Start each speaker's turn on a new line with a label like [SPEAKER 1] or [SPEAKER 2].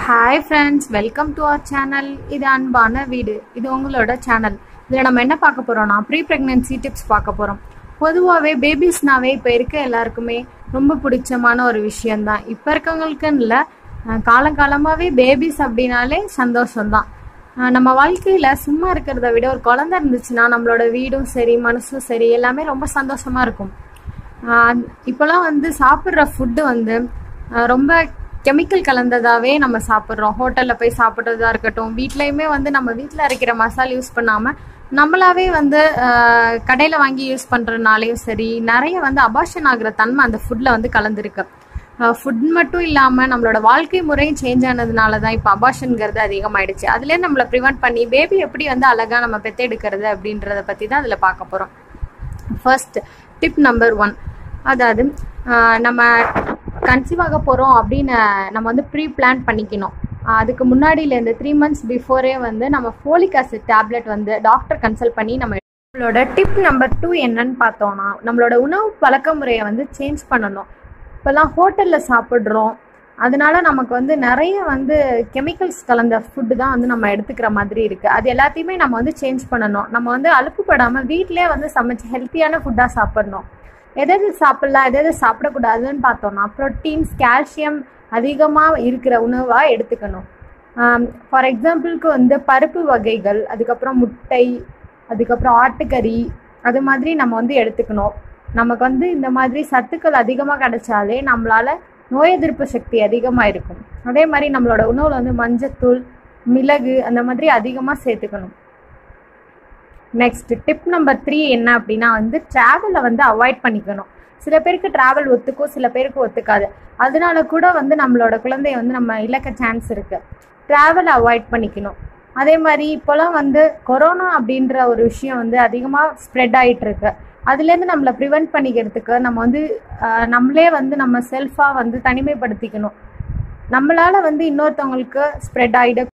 [SPEAKER 1] hi friends welcome to our channel இது அன்பான வீடு இது உங்களோட சேனல் இதில் நம்ம என்ன பார்க்க போகிறோம்னா ப்ரீ ப்ரெக்னென்சி டிப்ஸ் பார்க்க போகிறோம் பொதுவாகவே பேபிஸ்னாவே இப்போ இருக்க எல்லாருக்குமே ரொம்ப பிடிச்சமான ஒரு விஷயம்தான் இப்போ இருக்கவங்களுக்குன்னு இல்லை காலங்காலமாகவே பேபிஸ் அப்படின்னாலே சந்தோஷம்தான் அஹ் நம்ம வாழ்க்கையில் சும்மா இருக்கிறத விட ஒரு குழந்தை இருந்துச்சுன்னா நம்மளோட வீடும் சரி மனசும் சரி எல்லாமே ரொம்ப சந்தோஷமாக இருக்கும் ஆஹ் இப்போலாம் வந்து சாப்பிட்ற ஃபுட்டு வந்து ஆஹ் ரொம்ப கெமிக்கல் கலந்ததாகவே நம்ம சாப்பிட்றோம் ஹோட்டலில் போய் சாப்பிட்றதா இருக்கட்டும் வீட்லேயுமே வந்து நம்ம வீட்டில் அரைக்கிற மசாலா யூஸ் பண்ணாமல் நம்மளாவே வந்து கடையில் வாங்கி யூஸ் பண்ணுறதுனாலையும் சரி நிறைய வந்து அபாஷன் ஆகுற தன்மை அந்த ஃபுட்டில் வந்து கலந்துருக்கு ஃபுட் மட்டும் இல்லாமல் நம்மளோட வாழ்க்கை முறையும் சேஞ்ச் ஆனதுனால தான் இப்போ அபாஷனுங்கிறது அதிகமாயிடுச்சு அதுலேயே நம்மளை ப்ரிவெண்ட் பண்ணி பேபி எப்படி வந்து அழகாக நம்ம பெத்தெடுக்கிறது அப்படின்றத பற்றி தான் அதில் பார்க்க போகிறோம் ஃபர்ஸ்ட் டிப் நம்பர் ஒன் அதாவது ஆஹ் நம்ம கன்சீவ் ஆக போகிறோம் அப்படின்னு நம்ம வந்து ப்ரீ பிளான் பண்ணிக்கணும் ஆஹ் அதுக்கு முன்னாடியிலேருந்து த்ரீ மந்த்ஸ் பிஃபோரே வந்து நம்ம ஃபோலிக் ஆசிட் டேப்லெட் வந்து டாக்டர் கன்சல்ட் பண்ணி நம்ம நம்மளோட டிப் நம்பர் டூ என்னன்னு பார்த்தோம்னா நம்மளோட உணவு பழக்க முறையை வந்து சேஞ்ச் பண்ணணும் இப்போல்லாம் ஹோட்டலில் சாப்பிட்றோம் அதனால நமக்கு வந்து நிறைய வந்து கெமிக்கல்ஸ் கலந்த ஃபுட்டு தான் வந்து நம்ம எடுத்துக்கிற மாதிரி இருக்குது அது எல்லாத்தையுமே நம்ம வந்து சேஞ்ச் பண்ணணும் நம்ம வந்து அலுப்புப்படாமல் வீட்டிலே வந்து சமைச்சு ஹெல்த்தியான ஃபுட்டாக சாப்பிடணும் எது எது சாப்பிட்லாம் எது எது சாப்பிடக்கூடாதுன்னு பார்த்தோம்னா ப்ரோட்டீன்ஸ் கால்சியம் அதிகமாக இருக்கிற உணவாக எடுத்துக்கணும் ஃபார் எக்ஸாம்பிளுக்கு வந்து பருப்பு வகைகள் அதுக்கப்புறம் முட்டை அதுக்கப்புறம் ஆட்டுக்கறி அது மாதிரி நம்ம வந்து எடுத்துக்கணும் நமக்கு வந்து இந்த மாதிரி சத்துக்கள் அதிகமாக கிடைச்சாலே நம்மளால நோய் எதிர்ப்பு சக்தி அதிகமாக இருக்கும் அதே மாதிரி நம்மளோட உணவில் வந்து மஞ்சத்தூள் மிளகு அந்த மாதிரி அதிகமாக சேர்த்துக்கணும் நெக்ஸ்ட் டிப் நம்பர் த்ரீ என்ன அப்படின்னா வந்து ட்ராவலை வந்து அவாய்ட் பண்ணிக்கணும் சில பேருக்கு ட்ராவல் ஒத்துக்கும் சில பேருக்கு ஒத்துக்காது அதனால கூட வந்து நம்மளோட குழந்தைய வந்து நம்ம இழக்க சான்ஸ் இருக்கு ட்ராவலை அவாய்ட் பண்ணிக்கணும் அதே மாதிரி இப்போலாம் வந்து கொரோனா அப்படின்ற ஒரு விஷயம் வந்து அதிகமாக ஸ்ப்ரெட் ஆகிட்டு இருக்கு அதுலேருந்து நம்மளை ப்ரிவெண்ட் பண்ணிக்கிறதுக்கு நம்ம வந்து ஆஹ், நம்மளே வந்து நம்ம செல்ஃபாக வந்து தனிமைப்படுத்திக்கணும் நம்மளால வந்து இன்னொருத்தவங்களுக்கு ஸ்ப்ரெட் ஆகிட